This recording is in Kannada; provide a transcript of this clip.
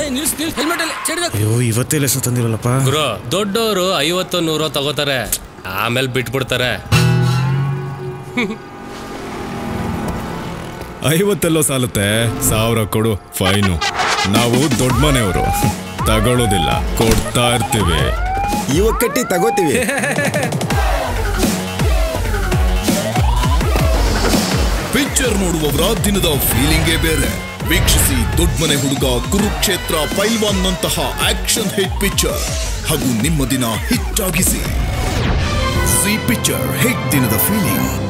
ನಿಲ್ಸ್ ನಿಲ್ಸ್ ಹೆಲ್ಮೆಟ್ ಅಲ್ಲಿ ಚಡಿದ ಅಯ್ಯೋ ಇವತ್ತೇ ಲೆಸನ್ ತಂದಿರಲ್ಲಪ್ಪ ಗುರು ದೊಡ್ಡವರು ಐವತ್ತು ನೂರು ತಗೋತಾರೆ ಆಮೇಲೆ ಬಿಟ್ಬಿಡ್ತಾರೆ ಐವತ್ತೆಲ್ಲೋ ಸಾಲುತ್ತೆ ಸಾವಿರ ಕೊಡು ಫೈನು ನಾವು ದೊಡ್ಡ ಮನೆಯವರು ತಗೊಳ್ಳೋದಿಲ್ಲ ಕೊಡ್ತಾ ಇರ್ತೀವಿ ಇವಾಗ ಕಟ್ಟಿ ತಗೋತೀವಿ ಪಿಕ್ಚರ್ ನೋಡುವವರ ದಿನದ ಫೀಲಿಂಗೇ ಬೇರೆ ವೀಕ್ಷಿಸಿ ದೊಡ್ಮನೆ ಹುಡುಗ ಕುರುಕ್ಷೇತ್ರ ಪೈಲ್ವಾನ್ ನಂತಹ ಆಕ್ಷನ್ ಹಿಟ್ ಪಿಕ್ಚರ್ ಹಾಗೂ ನಿಮ್ಮ ದಿನ ಹಿಟ್ ಆಗಿಸಿ ಸಿ ಪಿಕ್ಚರ್ ಹಿಟ್ ದಿನದ ಫೀಲಿಂಗ್